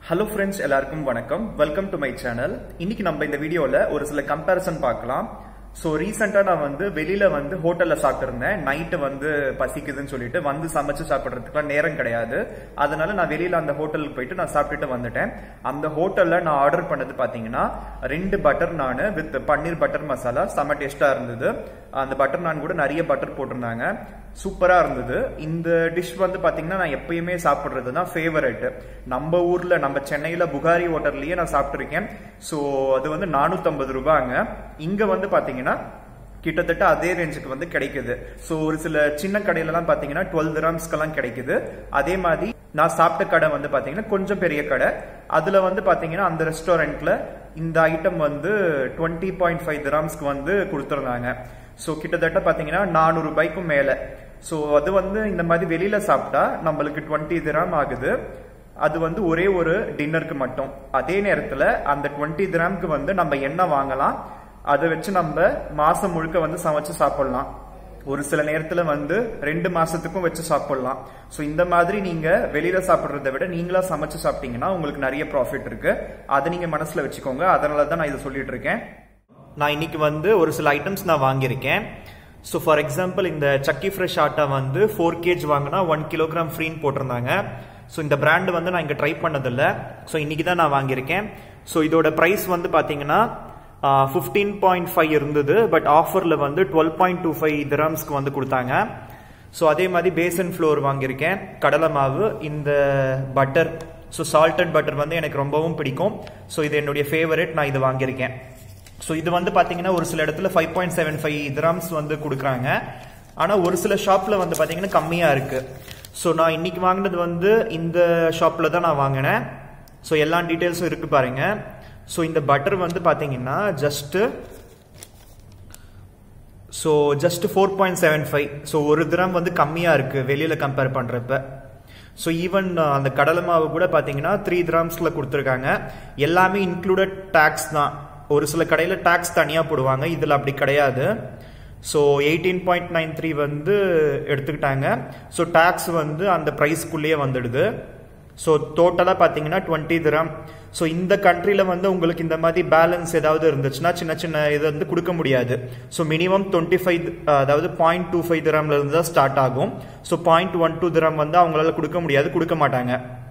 hello friends எல்லாருக்கும் வணக்கம் welcome to my channel இன்னைக்கு நம்ம இந்த வீடியோல ஒரு சில கம்பேரிசன் பார்க்கலாம் ஸோ ரீசெண்டாக நான் வந்து வெளியில வந்து ஹோட்டல்ல சாப்பிட்டிருந்தேன் நைட்டு வந்து பசிக்குதுன்னு சொல்லிட்டு வந்து சமைச்சு சாப்பிட்றதுக்குலாம் நேரம் கிடையாது அதனால நான் வெளியில அந்த ஹோட்டலுக்கு போயிட்டு நான் சாப்பிட்டுட்டு வந்துட்டேன் அந்த ஹோட்டல்ல நான் ஆர்டர் பண்ணது பாத்தீங்கன்னா ரெண்டு பட்டர் நான் வித் பன்னீர் பட்டர் மசாலா செம்ம டேஸ்டா இருந்தது அந்த பட்டர் நான் கூட நிறைய பட்டர் போட்டிருந்தாங்க சூப்பரா இருந்தது இந்த டிஷ் வந்து பாத்தீங்கன்னா நான் எப்பயுமே சாப்பிடுறது தான் ஃபேவரட் நம்ம ஊர்ல நம்ம சென்னையில புகாரி ஹோட்டல்லையே நான் சாப்பிட்டிருக்கேன் ஸோ அது வந்து நானூத்தம்பது ரூபாங்க இங்க வந்து பாத்தீங்கன்னா கிட்டத்தட்ட அதே ரேஞ்சுக்கு வந்து கிடைக்குது ஸோ ஒரு சில சின்ன கடையிலலாம் பாத்தீங்கன்னா டுவெல் கிராம்ஸ்க்கெல்லாம் கிடைக்குது அதே மாதிரி நான் சாப்பிட்ட கடை வந்து பாத்தீங்கன்னா கொஞ்சம் பெரிய கடை அதுல வந்து பாத்தீங்கன்னா அந்த ரெஸ்டாரண்ட்ல இந்த ஐட்டம் வந்து டுவெண்ட்டி பாயிண்ட் ஃபைவ் கிராம்ஸ்க்கு வந்து கொடுத்துருந்தாங்க ஸோ கிட்டத்தட்ட பாத்தீங்கன்னா நானூறு ரூபாய்க்கும் மேல ஸோ அது வந்து இந்த மாதிரி வெளியில சாப்பிட்டா நம்மளுக்கு டுவெண்ட்டி திராம் ஆகுது அது வந்து ஒரே ஒரு டின்னருக்கு மட்டும் அதே நேரத்துல அந்த டுவெண்ட்டி திராம்க்கு வந்து நம்ம என்ன வாங்கலாம் அதை வச்சு நம்ம மாசம் முழுக்க வந்து சமைச்சு சாப்பிடலாம் ஒரு சில நேரத்துல வந்து ரெண்டு மாசத்துக்கும் வச்சு சாப்பிடலாம் ஸோ இந்த மாதிரி நீங்க வெளியில சாப்பிடுறத விட நீங்களா சமைச்சு சாப்பிட்டீங்கன்னா உங்களுக்கு நிறைய ப்ராஃபிட் இருக்கு அதை நீங்க மனசுல வச்சுக்கோங்க அதனால தான் நான் இதை சொல்லிட்டு இருக்கேன் நான் இன்னைக்கு வந்து ஒரு சில ஐட்டம்ஸ் நான் வாங்கியிருக்கேன் ஸோ ஃபார் எக்ஸாம்பிள் இந்த சக்கி ஃப்ரெஷ் ஆட்டா வந்து ஃபோர் கேஜ் வாங்கினா ஒன் கிலோகிராம் ஃப்ரீன்னு போட்டிருந்தாங்க ஸோ இந்த பிராண்ட் வந்து நான் இங்கே ட்ரை பண்ணதில்லை ஸோ இன்னைக்கு தான் நான் வாங்கியிருக்கேன் ஸோ இதோட ப்ரைஸ் வந்து பார்த்தீங்கன்னா ஃபிஃப்டீன் பாயிண்ட் ஃபைவ் இருந்தது பட் ஆஃபரில் வந்து டுவெல் பாயிண்ட் டூ ஃபைவ் திரம்ஸ்க்கு வந்து கொடுத்தாங்க ஸோ அதே மாதிரி பேசன் ஃப்ளோர் வாங்கியிருக்கேன் கடலை மாவு இந்த பட்டர் ஸோ சால்டட் பட்டர் வந்து எனக்கு ரொம்பவும் பிடிக்கும் ஸோ இது என்னுடைய ஃபேவரட் நான் இது வாங்கியிருக்கேன் ஸோ இது வந்து பார்த்தீங்கன்னா ஒரு சில இடத்துல five point seven five dirhams வந்து கொடுக்குறாங்க ஆனால் ஒரு சில ஷாப்பில் வந்து பார்த்தீங்கன்னா கம்மியாக இருக்கு ஸோ நான் இன்னைக்கு வாங்கினது வந்து இந்த ஷாப்பில் தான் நான் வாங்கினேன் ஸோ எல்லா டீட்டெயில்ஸும் இருக்கு பாருங்க ஸோ இந்த பட்டர் வந்து பார்த்தீங்கன்னா just so just four point seven five so ஒரு திரம் வந்து கம்மியாக இருக்குது வெளியில் கம்பேர் பண்ணுறப்ப ஸோ ஈவன் அந்த கடலை மாவு கூட பார்த்தீங்கன்னா த்ரீ கிராம்ஸில் கொடுத்துருக்காங்க எல்லாமே இன்க்ளூடட் டேக்ஸ் தான் ஒரு சில கடையில் டேக்ஸ் தனியாக போடுவாங்க இதில் அப்படி கிடையாது so eighteen point nine three வந்து எடுத்துக்கிட்டாங்க ஸோ டேக்ஸ் வந்து அந்த ப்ரைஸ்க்குள்ளேயே வந்துடுது ஸோ டோட்டலாக பார்த்தீங்கன்னா டுவெண்ட்டி திரம் ஸோ இந்த கண்ட்ரியில் வந்து உங்களுக்கு இந்த மாதிரி பேலன்ஸ் ஏதாவது இருந்துச்சுன்னா சின்ன சின்ன இது வந்து கொடுக்க முடியாது ஸோ மினிமம் டுவெண்ட்டி ஃபைவ் அதாவது பாயிண்ட் டூ ஃபைவ் திரம்ல இருந்து தான் ஸ்டார்ட் ஆகும் so point one two dirham வந்து அவங்களால கொடுக்க முடியாது கொடுக்க மாட்டாங்க